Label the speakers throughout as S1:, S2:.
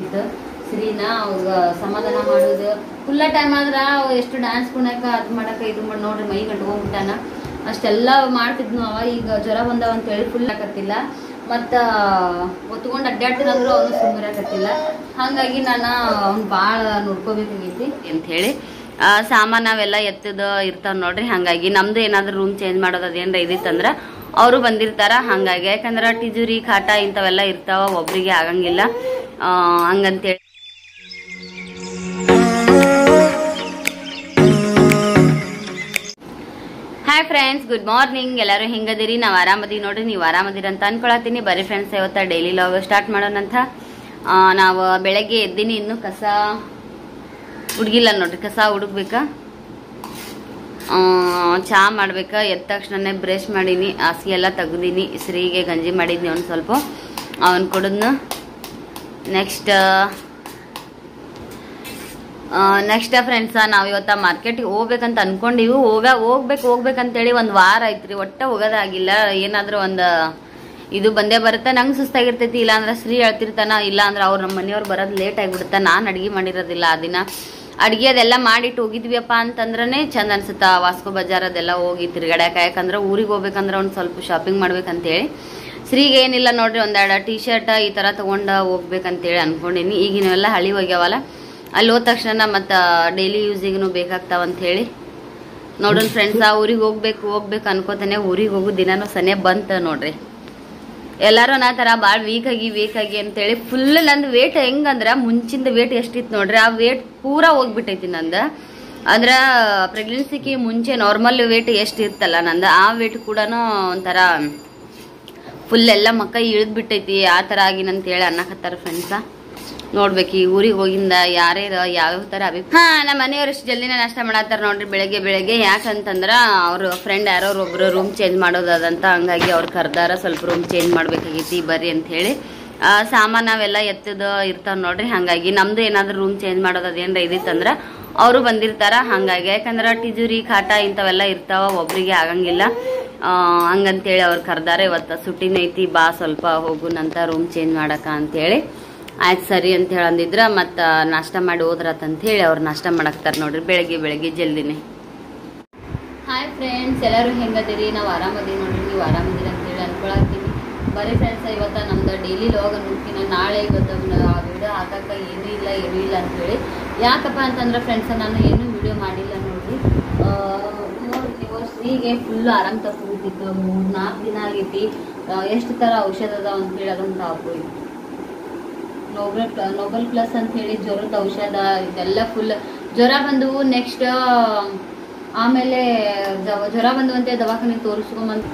S1: ಇತ್ತು ಶ್ರೀನ ಅವಾಗ ಸಮಾಧಾನ ಮಾಡೋದು ಫುಲ್ಲ ಟೈಮ್ ಆದ್ರ ಅವ ಎಷ್ಟು ಡ್ಯಾನ್ಸ್ ಕುಣಕ ಅದ್ ಮಾಡಕ ಇದು ಮಾಡಿ ನೋಡ್ರಿ ಮೈ ಗಂಟ್ಕೊಂಡ್ಬಿಟ್ಟಾನ ಅಷ್ಟೆಲ್ಲ ಮಾಡ್ತಿದ್ನು ಅವ ಈಗ ಜ್ವರ ಬಂದವ ಅಂತೇಳಿ ಫುಲ್ ಹಾಕತ್ತಿಲ್ಲ ಮತ್ತ ಒತ್ಕೊಂಡು ಅಡ್ಡಾಡ್ತಿರಂದ್ರು ಅವನು ಸುಮ್ಮರಾಕತ್ತಿಲ್ಲ ಹಂಗಾಗಿ ನಾನು ಅವ್ನು ಭಾಳ ನೋಡ್ಕೋಬೇಕಾಗೈತಿ ಅಂತ ಹೇಳಿ ಆ, ಸಾಮಾನ್ ಅವೆಲ್ಲ ಎತ್ತದ ಇರ್ತಾವ ನೋಡ್ರಿ ಹಂಗಾಗಿ ನಮ್ದು ಏನಾದ್ರು ರೂಮ್ ಚೇಂಜ್ ಮಾಡೋದು ಅದೇನ್ರ ಇದಿತ್ತಂದ್ರ ಅವರು ಬಂದಿರ್ತಾರ ಹಂಗಾಗಿ ಯಾಕಂದ್ರ ಟಿಜುರಿ ಕಾಟ ಇಂಥವೆಲ್ಲ ಇರ್ತಾವ ಒಬ್ರಿಗೆ ಆಗಂಗಿಲ್ಲ ಆ, ಹಂಗಂತೇಳಿ ಹಾಯ್ ಫ್ರೆಂಡ್ಸ್ ಗುಡ್ ಮಾರ್ನಿಂಗ್ ಎಲ್ಲರೂ ಹೆಂಗದಿರಿ ನಾವು ಆರಾಮದಿ ನೋಡ್ರಿ ನೀವು ಆರಾಮದಿರಿ ಅಂತ ಅನ್ಕೊಳತ್ತೀನಿ ಬರೀ ಫ್ರೆಂಡ್ಸ್ ಇವತ್ತ ಡೈಲಿ ಲಾಗ್ ಸ್ಟಾರ್ಟ್ ಮಾಡೋಣಂತ ಆ, ನಾವು ಬೆಳಗ್ಗೆ ಎದ್ದೀನಿ ಇನ್ನು ಕಸ ಹುಡ್ಗಿಲ್ಲ ನೋಡ್ರಿ ಕಸ ಹುಡುಕ್ಬೇಕಾ ಆ, ಚಾ ಮಾಡ್ಬೇಕಾ ಎದ್ದ ತಕ್ಷಣನೇ ಬ್ರಷ್ ಮಾಡೀನಿ ಹಾಸಿಗೆ ಎಲ್ಲ ತೆಗ್ದೀನಿ ಶ್ರೀಗೆ ಗಂಜಿ ಮಾಡಿದ್ನಿ ಒಂದು ಸ್ವಲ್ಪ ಅವನ್ ಕೊಡದ್ನ ನೆಕ್ಸ್ಟ್ ನೆಕ್ಸ್ಟ್ ಫ್ರೆಂಡ್ಸ ನಾವು ಇವತ್ತ ಮಾರ್ಕೆಟಿಗೆ ಹೋಗ್ಬೇಕಂತ ಅನ್ಕೊಂಡಿವಿ ಹೋಗ ಹೋಗ್ಬೇಕು ಹೋಗ್ಬೇಕಂತೇಳಿ ಒಂದು ವಾರ ಐತ್ರಿ ಒಟ್ಟ ಹೋಗೋದಾಗಿಲ್ಲ ಏನಾದ್ರೂ ಒಂದು ಇದು ಬಂದೇ ಬರುತ್ತೆ ನಂಗೆ ಸುಸ್ತಾಗಿರ್ತೈತಿ ಇಲ್ಲ ಅಂದ್ರೆ ಶ್ರೀ ಹೇಳ್ತಿರ್ತಾನ ಇಲ್ಲ ಅಂದ್ರೆ ಅವ್ರು ನಮ್ಮ ಮನೆಯವ್ರು ಬರೋದು ಲೇಟ್ ಆಗಿಬಿಡುತ್ತೆ ನಾನು ಅಡ್ಗೆ ಮಾಡಿರೋದಿಲ್ಲ ಆ ದಿನ ಅಡ್ಗೆ ಅದೆಲ್ಲ ಮಾಡಿಟ್ಟು ಹೋಗಿದ್ವಿಯಪ್ಪ ಅಂತಂದ್ರೆ ಚಂದ ಅನ್ಸುತ್ತಾ ವಾಸ್ಕೋ ಬಜಾರ್ ಅದೆಲ್ಲ ಹೋಗಿ ತಿರ್ಗಾಡ್ಯಾಕ ಯಾಕಂದ್ರೆ ಊರಿಗೆ ಹೋಗ್ಬೇಕಂದ್ರೆ ಒಂದು ಸ್ವಲ್ಪ ಶಾಪಿಂಗ್ ಮಾಡ್ಬೇಕಂತೇಳಿ ಶ್ರೀಗೆ ಏನಿಲ್ಲ ನೋಡ್ರಿ ಒಂದೆರಡು ಟೀ ಶರ್ಟ್ ಈ ಥರ ತೊಗೊಂಡು ಹೋಗ್ಬೇಕಂತೇಳಿ ಅನ್ಕೊಂಡಿನಿ ಈಗಿನವೆಲ್ಲ ಹಳಿ ಹೋಗ್ಯಾವಲ್ಲ ಅಲ್ಲಿ ಹೋದ ತಕ್ಷಣ ಮತ್ತು ಡೈಲಿ ಯೂಸಿಗೂ ಬೇಕಾಗ್ತಾವಂತ ಹೇಳಿ ನೋಡೋಣ ಫ್ರೆಂಡ್ಸ್ ಆ ಊರಿಗೆ ಹೋಗ್ಬೇಕು ಹೋಗ್ಬೇಕು ಅನ್ಕೋತಾನೆ ಊರಿಗೆ ಹೋಗೋ ದಿನಾನು ಸನೇ ಬಂತ ನೋಡ್ರಿ ಎಲ್ಲಾರು ನಾ ಥರ ಭಾಳ ವೀಕ್ ಆಗಿ ವೀಕ್ ಆಗಿ ಅಂತೇಳಿ ಫುಲ್ ನಂದು ವೇಟ್ ಹೆಂಗಂದ್ರ ಮುಂಚಿಂದ ವೇಟ್ ಎಷ್ಟಿತ್ತು ನೋಡ್ರಿ ಆ ವೇಟ್ ಪೂರಾ ಹೋಗ್ಬಿಟ್ಟೈತಿ ನಂದು ಅಂದ್ರ ಪ್ರೆಗ್ನೆನ್ಸಿಗೆ ಮುಂಚೆ ನಾರ್ಮಲ್ ವೇಟ್ ಎಷ್ಟು ಇರ್ತಲ್ಲ ನಂದು ಆ ವೇಟ್ ಕೂಡ ಒಂಥರ ಫುಲ್ ಎಲ್ಲ ಮಕ್ಕ ಇಳಿದ್ ಬಿಟ್ಟೈತಿ ಆ ಥರ ಆಗಿನಂತೇಳಿ ಅನ್ನಕತ್ತಾರ ಫ್ರೆಂಡ್ಸ ನೋಡ್ಬೇಕು ಈ ಊರಿಗೆ ಹೋಗಿಂದ ಯಾರ್ಯಾರ ಯಾವ್ಯಾವ ಥರ ಅಭಿ ಹಾ ನಮ್ಮ ಮನೆಯವ್ರು ಇಷ್ಟು ಜಲ್ದಿನೇ ನಾಷ್ಟ ಮಾಡತ್ತಾರ ನೋಡ್ರಿ ಬೆಳಗ್ಗೆ ಬೆಳಗ್ಗೆ ಯಾಕಂತಂದ್ರ ಅವ್ರ ಫ್ರೆಂಡ್ ಯಾರೋ ಒಬ್ರು ರೂಮ್ ಚೇಂಜ್ ಮಾಡೋದದಂತ ಹಂಗಾಗಿ ಅವ್ರು ಕರ್ದಾರ ಸ್ವಲ್ಪ ರೂಮ್ ಚೇಂಜ್ ಮಾಡ್ಬೇಕಾಗೈತಿ ಬರ್ರಿ ಅಂತ ಹೇಳಿ ಆ, ಸಾಮಾನ್ ಅವೆಲ್ಲ ಎತ್ತದ ಇರ್ತಾವ ನೋಡ್ರಿ ಹಂಗಾಗಿ ನಮ್ದು ಏನಾದ್ರು ರೂಮ್ ಚೇಂಜ್ ಮಾಡೋದು ಅದೇನ್ರ ಇದಿತ್ತಂದ್ರ ಅವರು ಬಂದಿರ್ತಾರ ಹಂಗಾಗಿ ಯಾಕಂದ್ರ ಟಿಜುರಿ ಕಾಟ ಇಂಥವೆಲ್ಲ ಇರ್ತಾವ ಒಬ್ರಿಗೆ ಆಗಂಗಿಲ್ಲ ಆ, ಹಂಗಂತೇಳಿ ಅವ್ರು ಕರ್ದಾರ ಇವತ್ತು ಸುಟ್ಟಿನ ಐತಿ ಬಾ ಸ್ವಲ್ಪ ಹೋಗುನಂತ ರೂಮ್ ಚೇಂಜ್ ಮಾಡಕ ಅಂತೇಳಿ ಆಯ್ತು ಸರಿ ಅಂತ ಹೇಳಿ ಅಂದಿದ್ರ ಮತ್ತು ನಾಷ್ಟ ಮಾಡಿ ಹೋದ್ರತ್ ಹೇಳಿ ಅವ್ರು ನಾಷ್ಟ ಮಾಡಾಕ್ತಾರ ನೋಡ್ರಿ ಬೆಳಗ್ಗೆ ಬೆಳಗ್ಗೆ ಜಲ್ದಿನೇ ಹಾಯ್ ಫ್ರೆಂಡ್ಸ್ ಎಲ್ಲರೂ ಹೆಂಗದಿರಿ ನಾವು ಆರಾಮದೀವಿ ನೋಡ್ರಿ ನೀವು ಆರಾಮದಿರಿ ಅಂತೇಳಿ ಅನ್ಕೊಳತ್ತೀನಿ ಬರೀ ಫ್ರೆಂಡ್ಸ್ ಇವತ್ತ ನಮ್ದು ಡೈಲಿ ಲಾಗ್ ಅನ್ನೋಕ್ಕಿಂತ ನಾಳೆ ಇವತ್ತು ಆ ವಿಡಿಯೋ ಹಾಕಕ್ಕ ಏನೂ ಇಲ್ಲ ಏನೂ ಇಲ್ಲ ಅಂತೇಳಿ ಯಾಕಪ್ಪ ಅಂತಂದ್ರೆ ಫ್ರೆಂಡ್ಸ್ ನಾನು ಏನೂ ವಿಡಿಯೋ ಮಾಡಿಲ್ಲ ನೋಡ್ರಿ ಆ, ನೋಡ್ರಿ ನೀವು ಶ್ರೀಗೆ ಫುಲ್ ಆರಾಮ್ ತಪ್ಪಿಬಿಟ್ಟಿತ್ತು ಮೂರು ನಾಲ್ಕು ದಿನ ಆಗೈತಿ ಆ, ಎಷ್ಟು ಥರ ಔಷಧ ಅದಾವ ಅಂತೇಳಿ ಅದನ್ನು ತಾಕೋಯ್ತು ನೋಬಲ್ ನೋಬಲ್ ಪ್ಲಸ್ ಅಂತ ಹೇಳಿ ಜ್ವರದ ಔಷಧ ಇದೆಲ್ಲ ಫುಲ್ ಜ್ವರ ಬಂದವು ನೆಕ್ಸ್ಟ್ ಆಮೇಲೆ ಜವ- ಜ್ವರ ಬಂದವಂತೆ ದವಾಖಾನೆ ತೋರಿಸ್ಕೊಂಬಂದು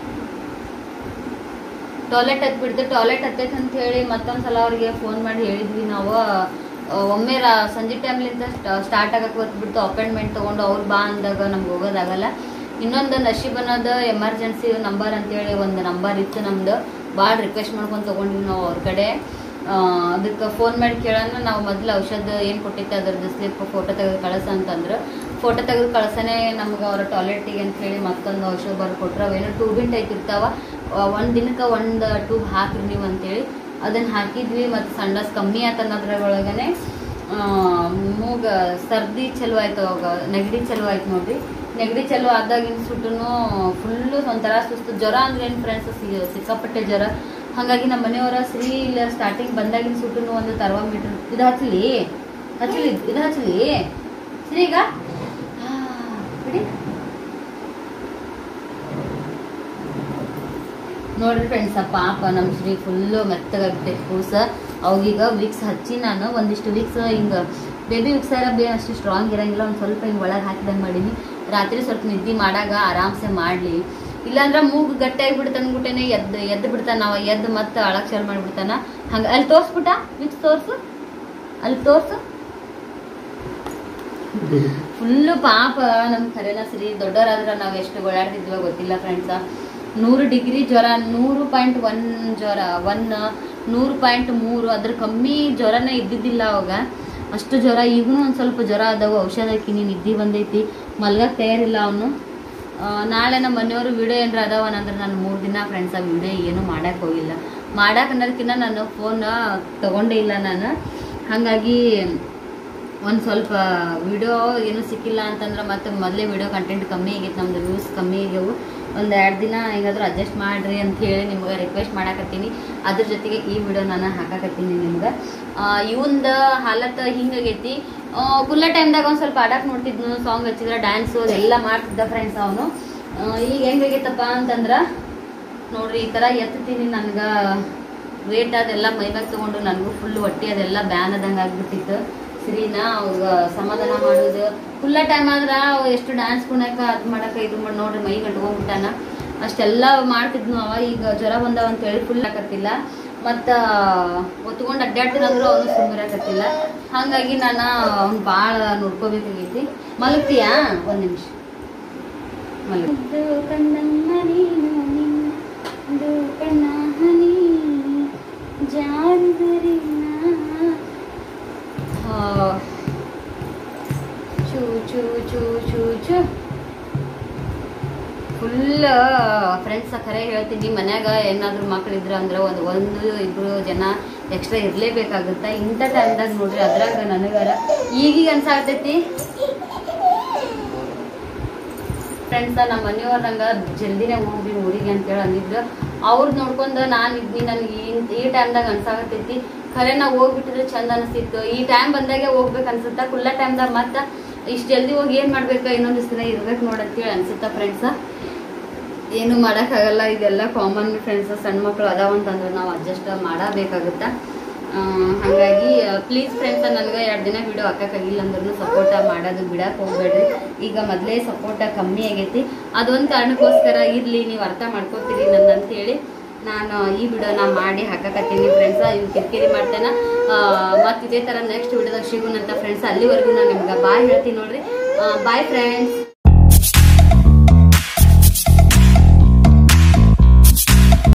S1: ಟಾಯ್ಲೆಟ್ ಹತ್ಬಿಡ್ತು ಟಾಯ್ಲೆಟ್ ಹತ್ತೈತೆ ಅಂತ ಹೇಳಿ ಮತ್ತೊಂದ್ಸಲ ಅವ್ರಿಗೆ ಫೋನ್ ಮಾಡಿ ಹೇಳಿದ್ವಿ ನಾವು ಆ, ಒಮ್ಮೆ ರಾ ಸಂಜೆ ಟೈಮ್ಲಿಂದ ಸ್ಟಾರ್ಟ್ ಆಗಕ್ಕೆ ಹೊತ್ಬಿಡ್ತು ಅಪಾಯಿಂಟ್ಮೆಂಟ್ ತೊಗೊಂಡು ಅವ್ರು ಬಾ ಅಂದಾಗ ನಮ್ಗೆ ಹೋಗೋದಾಗಲ್ಲ ಇನ್ನೊಂದು ನಶೀಬ್ ಅನ್ನೋದು ಎಮರ್ಜೆನ್ಸಿ ನಂಬರ್ ಅಂತೇಳಿ ಒಂದು ನಂಬರ್ ಇತ್ತು ನಮ್ದು ಭಾಳ ರಿಕ್ವೆಸ್ಟ್ ಮಾಡ್ಕೊಂಡು ತೊಗೊಂಡಿವಿ ನಾವು ಅವ್ರ ಕಡೆ ಅದಕ್ಕೆ ಫೋನ್ ಮಾಡಿ ಕೇಳೋಣ ನಾವು ಮೊದಲು ಔಷಧ ಏನು ಕೊಟ್ಟಿತ್ತು ಅದ್ರದ್ದು ಸ್ಲಿಪ್ ಫೋಟೋ ತೆಗೆದು ಕಳಿಸ ಅಂತಂದ್ರೆ ಫೋಟೋ ತೆಗೆದು ಕಳ್ಸನೆ ನಮ್ಗೆ ಅವ್ರ ಟಾಯ್ಲೆಟಿಗೆ ಅಂತ ಹೇಳಿ ಮತ್ತೊಂದು ಔಷಧ ಬರ್ದು ಕೊಟ್ರೆ ಅವೇನೋ ಟ್ಯೂಬಿನ್ ಟೈಪ್ ಇರ್ತಾವ ಒಂದು ದಿನಕ್ಕೆ ಒಂದು ಟ್ಯೂಬ್ ಹಾಕ್ರಿ ನೀವು ಅಂತೇಳಿ ಅದನ್ನು ಹಾಕಿದ್ವಿ ಮತ್ತು ಸಂಡಸ್ ಕಮ್ಮಿ ಆಯ್ತು ಅನ್ನೋದ್ರೊಳಗನೆ ಮೂಗ ಸರ್ದಿ ಚಲೋ ಆಯ್ತು ಅವಾಗ ನೆಗಡಿ ಚಲೋ ಆಯ್ತು ನೋಡ್ರಿ ನೆಗಡಿ ಚಲೋ ಆದಾಗಿನ ಸುಟ್ಟನು ಫುಲ್ಲು ಒಂಥರ ಸುಸ್ತು ಜ್ವರ ಅಂದ್ರೆ ಏನು ಫ್ರೆಂಡ್ಸ್ ಸಿಕ್ಕಾಪಟ್ಟೆ ಜ್ವರ ಹಾಗಾಗಿ ನಮ್ಮ ಮನೆಯವರ ಶ್ರೀ ಇಲ್ಲ ಸ್ಟಾರ್ಟಿಂಗ್ ಬಂದಾಗಿನ ಸುಟ್ಟನು ಒಂದು ಥರ್ಮಾಮೀಟರ್ ಇದು ಹಚ್ಚಲಿ ಹಚ್ಚಲಿ ಇದು ಹಚ್ಚಲಿ ಶ್ರೀ ಈಗ ಆ, ಬಿಡಿ ನೋಡ್ರಿ ಫ್ರೆಂಡ್ಸ್ ಪಾಪ ನಮ್ಮ ಶ್ರೀ ಫುಲ್ಲು ಮೆತ್ತಗಾಗ್ಬಿಟ್ಟೆ ಕೂಸ ಅವಾಗೀಗ ವಿಕ್ಸ್ ಹಚ್ಚಿ ನಾನು ಒಂದಿಷ್ಟು ವಿಕ್ಸ್ ಹಿಂಗೆ ಬೇಬಿ ವಿಕ್ಸ್ ಎಲ್ಲ ಬೇ ಅಷ್ಟು ಸ್ಟ್ರಾಂಗ್ ಇರಂಗಿಲ್ಲ ಒಂದು ಸ್ವಲ್ಪ ಹಿಂಗೆ ಒಳಗೆ ಹಾಕಿದಂಗೆ ಮಾಡೀನಿ ರಾತ್ರಿ ಸ್ವಲ್ಪ ನಿದ್ದೆ ಮಾಡಾಗ ಆರಾಮ್ಸೆ ಮಾಡಲಿ ಇಲ್ಲಾಂದ್ರೆ ಮೂಗು ಗಟ್ಟಿಯಾಗಿ ಬಿಡ್ತಾನೆ ಅಂದ್ಬಿಟ್ಟೇನೆ ಎದ್ದು ಎದ್ದು ಬಿಡ್ತಾನ ಅವ ಎದ್ದು ಮತ್ತೆ ಅಳಕ್ ಚಾಲು ಮಾಡಿಬಿಡ್ತಾನ ಹಂಗೆ ಅಲ್ಲಿ ತೋರ್ಸ್ಬಿಟ್ಟ ವಿಕ್ಸ್ ತೋರ್ಸು ಅಲ್ಲಿ ತೋರ್ಸು ಫುಲ್ಲು ಪಾಪ ನಮ್ ಖರೇನ ಸರಿ ದೊಡ್ಡವರಾದ್ರೆ ನಾವು ಎಷ್ಟು ಓಡಾಡ್ತಿದ್ವೋ ಗೊತ್ತಿಲ್ಲ ಫ್ರೆಂಡ್ಸ ನೂರು ಡಿಗ್ರಿ ಜ್ವರ ನೂರು ಪಾಯಿಂಟ್ ಒನ್ ಜ್ವರ ಒನ್ ನೂರು ಪಾಯಿಂಟ್ ಮೂರು ಅದ್ರ ಕಮ್ಮಿ ಜ್ವರನೇ ಇದ್ದಿದ್ದಿಲ್ಲ ಅವಾಗ ಅಷ್ಟು ಜ್ವರ ಈಗೂ ಒಂದು ಸ್ವಲ್ಪ ಜ್ವರ ಅದಾವು ಔಷಧ ಹಾಕಿನಿ ನಿದ್ದೆ ಬಂದೈತಿ ಮಲ್ಗಕ್ಕೆ ತಯಾರಿಲ್ಲ ಅವನು ನಾಳೆ ನಮ್ಮ ಮನೆಯವರು ವಿಡಿಯೋ ಏನಾರ ಅದಾವನಂದ್ರೆ ನಾನು ಮೂರು ದಿನ ಫ್ರೆಂಡ್ಸ್ ಆ ವಿಡಿಯೋ ಏನೂ ಮಾಡಕ್ಕೆ ಹೋಗಿಲ್ಲ ಮಾಡಕ್ಕೆ ಅನ್ನೋದಕ್ಕಿಂತ ನಾನು ಫೋನ್ ತಗೊಂಡೇ ಇಲ್ಲ ನಾನು ಹಾಗಾಗಿ ಒಂದು ಸ್ವಲ್ಪ ವಿಡಿಯೋ ಏನು ಸಿಕ್ಕಿಲ್ಲ ಅಂತಂದ್ರೆ ಮತ್ತೆ ಮೊದಲೇ ವಿಡಿಯೋ ಕಂಟೆಂಟ್ ಕಮ್ಮಿ ಆಗೈತೆ ನಮ್ದು ವ್ಯೂಸ್ ಕಮ್ಮಿ ಆಗ್ಯಾವು ಒಂದು ಎರಡು ದಿನ ಹೇಗಾದ್ರೂ ಅಡ್ಜಸ್ಟ್ ಮಾಡಿರಿ ಅಂತ ಹೇಳಿ ನಿಮ್ಗೆ ರಿಕ್ವೆಸ್ಟ್ ಮಾಡಾಕತ್ತೀನಿ ಅದ್ರ ಜೊತೆಗೆ ಈ ವಿಡಿಯೋ ನಾನು ಹಾಕಾಕತ್ತೀನಿ ನಿಮ್ಗೆ ಇವಂದ ಹಾಲತ್ ಹಿಂಗಾಗೈತಿ ಕುಲ್ಲ ಟೈಮ್ದಾಗ ಒಂದು ಸ್ವಲ್ಪ ಆಡಕ್ಕೆ ನೋಡ್ತಿದ್ನು ಸಾಂಗ್ ಹಚ್ಚಿದ್ರೆ ಡ್ಯಾನ್ಸು ಅದೆಲ್ಲ ಮಾಡ್ತಿದ್ದ ಫ್ರೆಂಡ್ಸ್ ಅವನು ಈಗ ಹೆಂಗಾಗೈತಪ್ಪ ಅಂತಂದ್ರೆ ನೋಡ್ರಿ ಈ ಥರ ಎತ್ತೀನಿ ನನ್ಗೆ ವೇಟ್ ಅದೆಲ್ಲ ಮೈಮ್ಯಾಗ ತೊಗೊಂಡು ನನಗೂ ಫುಲ್ ಹೊಟ್ಟೆ ಅದೆಲ್ಲ ಬ್ಯಾನ್ ಆದಂಗೆ ಆಗ್ಬಿಟ್ಟಿತ್ತು ಸರಿನಾ ಅವಾಗ ಸಮಾಧಾನ ಮಾಡೋದು ಫುಲ್ಲ ಟೈಮ್ ಆದ್ರೆ ಅವ ಎಷ್ಟು ಡ್ಯಾನ್ಸ್ ಕುಣಕ ಅದು ಮಾಡಕ ಇದು ಮಾಡಿ ನೋಡ್ರಿ ಮೈ ಗಂಟ್ಕೊಂಡ್ಬಿಟ್ಟಾನ ಅಷ್ಟೆಲ್ಲ ಮಾಡ್ತಿದ್ನು ಅವ ಈಗ ಜ್ವರ ಬಂದವ ಅಂತೇಳಿ ಫುಲ್ ಹಾಕತ್ತಿಲ್ಲ ಮತ್ತು ಒತ್ಕೊಂಡು ಅಡ್ಡಾಡ್ತೀನಂದ್ರು ಅವನು ಸುಮ್ಮನಿರಕತ್ತಿಲ್ಲ ಹಾಗಾಗಿ ನಾನು ಅವ್ನು ಭಾಳ ನೋಡ್ಕೋಬೇಕಾಗೈತಿ ಮಲಗ್ತೀಯಾ ಒಂದು ನಿಮಿಷ ಮಲಗ್ ಕಣ್ಣಮ್ಮ ನೀನು ನಿನ್ನದು ಕಣ್ಣ ಹನಿ ಜಾರಿದರಿನ ಚೂ ಚೂ ಚೂ ಚೂ ಚೂ ಫುಲ್ ಫ್ರೆಂಡ್ಸ್ ಖರೆ ಹೇಳ್ತೀನಿ ಮನ್ಯಾಗ ಏನಾದ್ರು ಮಕ್ಳಿದ್ರ ಅಂದ್ರೆ ಒಂದು ಒಂದು ಇಬ್ರು ಜನ ಎಕ್ಸ್ಟ್ರಾ ಇರ್ಲೇಬೇಕಾಗುತ್ತ ಇಂಥ ಟೈಮ್ದಾಗ ನೋಡ್ರಿ ಅದ್ರಾಗ ನನಗಾರ ಈಗೀಗ ಅನ್ಸಾಗ್ತೈತಿ ಫ್ರೆಂಡ್ಸ್ ನಮ್ಮ ಮನೆಯವ್ರಂಗ ಜಲ್ದಿನೇ ಹೋಗ್ರಿ ಊರಿಗೆ ಅಂತೇಳಿ ಅಂದಿದ್ರು ಅವ್ರದ್ದು ನೋಡ್ಕೊಂಡು ನಾನು ಇದ್ನಿ ನನಗೆ ಈ ಟೈಮ್ದಾಗ ಅನ್ಸಾಗತ್ತೈತಿ ಖರೆ ನಾವು ಹೋಗ್ಬಿಟ್ಟಿದ್ರೆ ಚಂದ ಅನಿಸ್ತಿತ್ತು ಈ ಟೈಮ್ ಬಂದಾಗೆ ಹೋಗ್ಬೇಕು ಅನ್ಸುತ್ತಾ ಕುಲ್ಲ ಟೈಮ್ದಾಗ ಮತ್ತೆ ಇಷ್ಟು ಜಲ್ದಿ ಹೋಗಿ ಏನು ಮಾಡ್ಬೇಕು ಇನ್ನೊಂದು ದಿನ ಇರ್ಬೇಕು ನೋಡಂತೇಳಿ ಅನ್ಸುತ್ತಾ ಫ್ರೆಂಡ್ಸ ಏನು ಮಾಡೋಕ್ಕಾಗಲ್ಲ ಇದೆಲ್ಲ ಕಾಮನ್ ಫ್ರೆಂಡ್ಸ್ ಸಣ್ಣ ಮಕ್ಕಳು ಅದಾವ ಅಂತಂದ್ರೆ ನಾವು ಅಡ್ಜಸ್ಟ್ ಮಾಡಬೇಕಾಗುತ್ತಾ ಆ, ಹಾಗಾಗಿ ಪ್ಲೀಸ್ ಫ್ರೆಂಡ್ಸ್ ನನಗೆ ಎರಡು ದಿನ ವಿಡಿಯೋ ಹಾಕೋಕ್ಕಾಗಿಲ್ಲ ಅಂದ್ರೂ ಸಪೋರ್ಟ ಮಾಡೋದು ಬಿಡಕ್ಕೆ ಹೋಗ್ಬೇಡ್ರಿ ಈಗ ಮೊದಲೇ ಸಪೋರ್ಟ ಕಮ್ಮಿ ಆಗೈತಿ ಅದೊಂದು ಕಾರಣಕ್ಕೋಸ್ಕರ ಇರಲಿ ನೀವು ಅರ್ಥ ಮಾಡ್ಕೋತೀರಿ ನನ್ನ ಅಂತೇಳಿ ನಾನು ಈ ವಿಡಿಯೋನ ಮಾಡಿ ಹಾಕಕತ್ತೀನಿ ಫ್ರೆಂಡ್ಸ ಇವು ಕಿರಿಕಿರಿ ಮಾಡ್ತೇನೆ ಮತ್ತು ಇದೇ ಥರ ನೆಕ್ಸ್ಟ್ ವಿಡಿಯೋದಾಗ ಸಿಗೋಣಂತ ಫ್ರೆಂಡ್ಸ್ ಅಲ್ಲಿವರೆಗೂ ನಾನು ನಿಮ್ಗೆ ಬಾಯ್ ಹೇಳ್ತೀನಿ ನೋಡ್ರಿ ಬಾಯ್ ಫ್ರೆಂಡ್ಸ್